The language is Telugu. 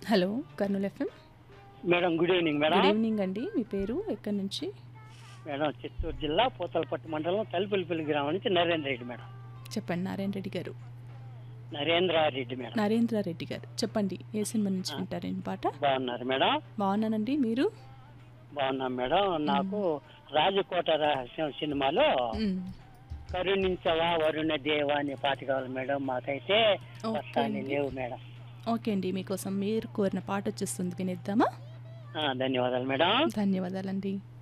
Hello Kurnool FM madam good evening madam good evening అండి మీ పేరు ఎక్కడి నుంచి మేడం చిత్తూరు జిల్లా పూతలపట్టు మండలం తలుపులపల్లి గ్రామం నుంచి నరేంద్ర రెడ్డి మేడం చెప్పండి నారాయణ రెడ్డి గారు నరేంద్ర రెడ్డి మేడం నరేంద్ర రెడ్డి గారు చెప్పండి ఏ సినిమా నుంచి వింటారండి పాట బాగున్నారు మేడం బాగున్నానండి మీరు బాగున్నాం మేడం నాకు రాజకోట రహస్యం సినిమాలో మ్మ్. కరుణించవా వరుణ దేవ అనే పాట కావాలి మేడం మాకైతే ఓకే వస్తానే అండి. లేవు మేడం ఓకే అండి మీకోసం మీరు కోరిన పాట వచ్చేస్తుంది వినేద్దామా ఆ, ధన్యవాదాలు మేడం ధన్యవాదాలండి